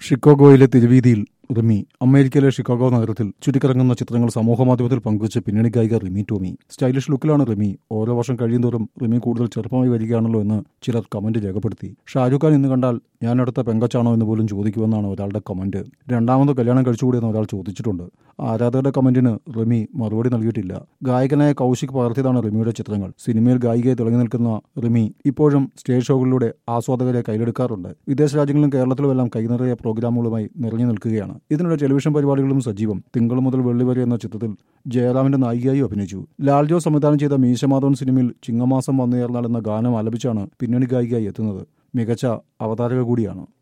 ഷിക്കാഗോയിലെ തിരുവീതിയിൽ റിമി അമേരിക്കയിലെ ഷിക്കാഗോ നഗരത്തിൽ ചുറ്റിക്കറങ്ങുന്ന ചിത്രങ്ങൾ സമൂഹമാധ്യമത്തിൽ പങ്കുവച്ച് പിന്നണി ഗായിക റിമി ടോമി സ്റ്റൈലിഷ് ലുക്കിലാണ് റിമി ഓരോ വർഷം കഴിയുന്തോറും റിമി കൂടുതൽ ചെറുപ്പമായി വരികയാണല്ലോ എന്ന് ചിലർ കമന്റ് രേഖപ്പെടുത്തി ഷാരൂഖ് ഖാൻ ഇന്ന് കണ്ടാൽ ഞാൻ അടുത്ത പെങ്കച്ചാണോ എന്ന് പോലും ചോദിക്കുമെന്നാണ് ഒരാളുടെ കമന്റ് രണ്ടാമത് കല്യാണം കഴിച്ചുകൂടിയെന്ന് ഒരാൾ ചോദിച്ചിട്ടുണ്ട് ആരാധകരുടെ കമന്റിന് റിമി മറുപടി നൽകിയിട്ടില്ല ഗായകനായ കൗശിക് പകർത്തിയതാണ് റിമിയുടെ ചിത്രങ്ങൾ സിനിമയിൽ ഗായികയെ തിളങ്ങി നിൽക്കുന്ന റിമി ഇപ്പോഴും സ്റ്റേജ് ഷോകളിലൂടെ ആസ്വാദകരെ കയ്യിലെടുക്കാറുണ്ട് വിദേശ രാജ്യങ്ങളിലും കേരളത്തിലുമെല്ലാം കൈനിറയ പ്രോഗ്രാമുകളുമായി നിറഞ്ഞു നിൽക്കുകയാണ് ഇതിനിടെ ടെലിവിഷൻ പരിപാടികളും സജീവം തിങ്കൾ മുതൽ വെള്ളി വരെ എന്ന ചിത്രത്തിൽ ജയറാമിന്റെ നായികയായി അഭിനയിച്ചു ലാൽ ജോസ് സംവിധാനം ചെയ്ത മീശമാധവൻ സിനിമയിൽ ചിങ്ങമാസം വന്നുയർന്നാൽ എന്ന ഗാനം ആലപിച്ചാണ് പിന്നണി ഗായികയായി എത്തുന്നത് മികച്ച അവതാരക കൂടിയാണ്